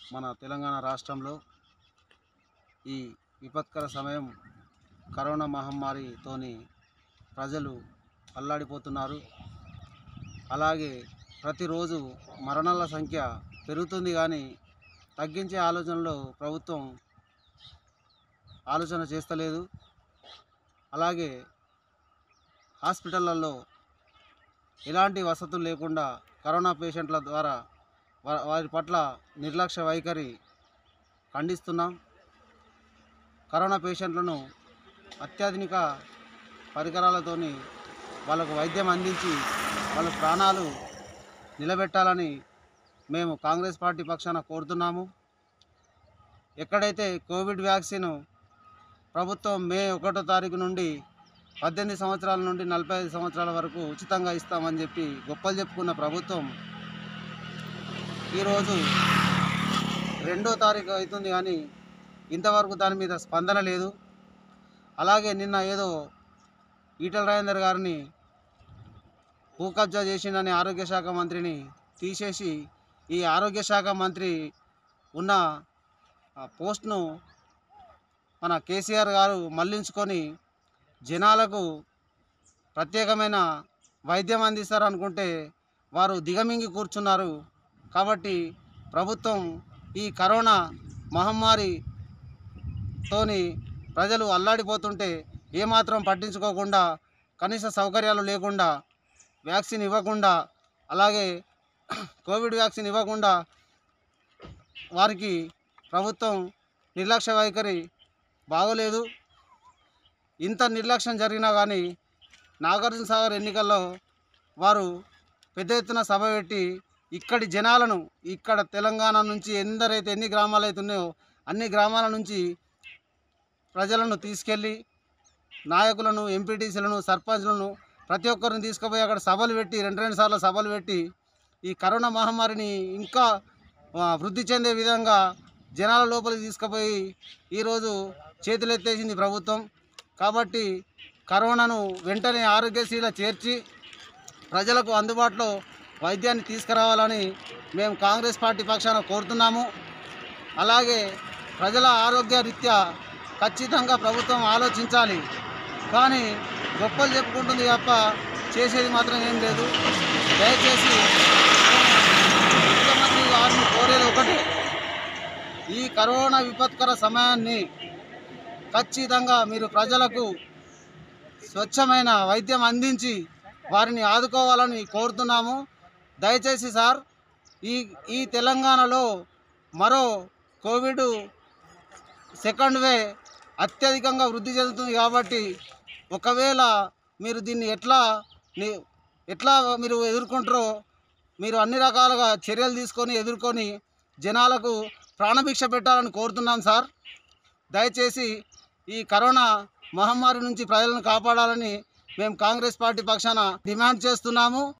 మన తెలంగాణ రాష్ట్రంలో ఈ విపత్కర సమయం కరోనా మహమ్మారితోని ప్రజలు అల్లాడిపోతున్నారు అలాగే ప్రతిరోజు మరణాల సంఖ్య పెరుగుతుంది కానీ తగ్గించే ఆలోచనలో ప్రభుత్వం ఆలోచన చేస్తలేదు అలాగే హాస్పిటళ్ళల్లో ఎలాంటి వసతులు లేకుండా కరోనా పేషెంట్ల ద్వారా వా- వారి పట్ల నిర్లక్ష్య వైఖరి ఖండిస్తున్నాం కరోనా పేషెంట్లను అత్యాధునిక పరికరాలతోని వాళ్ళకు వైద్యం అందించి వాళ్ళ ప్రాణాలు నిలబెట్టాలని మేము కాంగ్రెస్ పార్టీ పక్షాన కోరుతున్నాము ఎక్కడైతే కోవిడ్ వ్యాక్సిన్ ప్రభుత్వం మే ఒకటో తారీఖు నుండి పద్దెనిమిది సంవత్సరాల నుండి నలభై ఐదు సంవత్సరాల వరకు ఉచితంగా ఇస్తామని చెప్పి గొప్పలు చెప్పుకున్న ప్రభుత్వం ఈరోజు రెండో తారీఖు అవుతుంది కానీ ఇంతవరకు దాని మీద స్పందన లేదు అలాగే నిన్న ఏదో ఈటల రాజేందర్ గారిని భూ కబ్జా చేసిండని ఆరోగ్య శాఖ మంత్రిని తీసేసి ఈ ఆరోగ్య శాఖ మంత్రి ఉన్న ఆ పోస్ట్ను మన కేసీఆర్ గారు మళ్లించుకొని జనాలకు ప్రత్యేకమైన వైద్యం అందిస్తారనుకుంటే వారు దిగమింగి కూర్చున్నారు కాబట్టి ప్రభుత్వం ఈ కరోనా మహమ్మారితోని ప్రజలు అల్లాడిపోతుంటే ఏమాత్రం పట్టించుకోకుండా కనీస సౌకర్యాలు లేకుండా వ్యాక్సిన్ ఇవ్వకుండా అలాగే కోవిడ్ వ్యాక్సిన్ ఇవ్వకుండా వారికి ప్రభుత్వం నిర్లక్ష్య వైఖరి బాగోలేదు ఇంత నిర్లక్ష్యం జరిగినా కానీ నాగార్జున సాగర్ ఎన్నికల్లో వారు పెద్ద ఎత్తున సభ పెట్టి ఇక్కడి జనాలను ఇక్కడ తెలంగాణ నుంచి ఎందరైతే ఎన్ని గ్రామాలు అయితే ఉన్నాయో అన్ని గ్రామాల నుంచి ప్రజలను తీసుకెళ్ళి నాయకులను ఎంపీటీసీలను సర్పంచ్లను ప్రతి ఒక్కరిని తీసుకుపోయి అక్కడ సభలు పెట్టి రెండు రెండు సార్లు సభలు పెట్టి ఈ కరోనా మహమ్మారిని ఇంకా ఆ, వృద్ధి చెందే విధంగా జనాల లోపలికి తీసుకుపోయి ఈరోజు చేతులెత్తేసింది ప్రభుత్వం కాబట్టి కరోనాను వెంటనే ఆరోగ్యశ్రీలో చేర్చి ప్రజలకు అందుబాటులో వైద్యాన్ని తీసుకురావాలని మేము కాంగ్రెస్ పార్టీ పక్షాన కోరుతున్నాము అలాగే ప్రజల ఆరోగ్య రీత్యా ఖచ్చితంగా ప్రభుత్వం ఆలోచించాలి కానీ గొప్పలు చెప్పుకుంటుంది తప్ప చేసేది మాత్రం ఏం లేదు దయచేసి ముఖ్యమంత్రి గారిని కోరేది ఒకటే ఈ కరోనా విపత్కర సమయాన్ని ఖచ్చితంగా మీరు ప్రజలకు స్వచ్ఛమైన వైద్యం అందించి వారిని ఆదుకోవాలని కోరుతున్నాము దయచేసి సార్ ఈ ఈ తెలంగాణలో మరో కోవిడ్ సెకండ్ వే అత్యధికంగా వృద్ధి చెందుతుంది కాబట్టి ఒకవేళ మీరు దీన్ని ఎట్లా ని- ఎట్లా మీరు ఎదుర్కొంటారో మీరు అన్ని రకాలుగా చర్యలు తీసుకొని ఎదుర్కొని జనాలకు ప్రాణభిక్ష పెట్టాలని కోరుతున్నాం సార్ దయచేసి ఈ కరోనా మహమ్మారి నుంచి ప్రజలను కాపాడాలని మేము కాంగ్రెస్ పార్టీ పక్షాన డిమాండ్ చేస్తున్నాము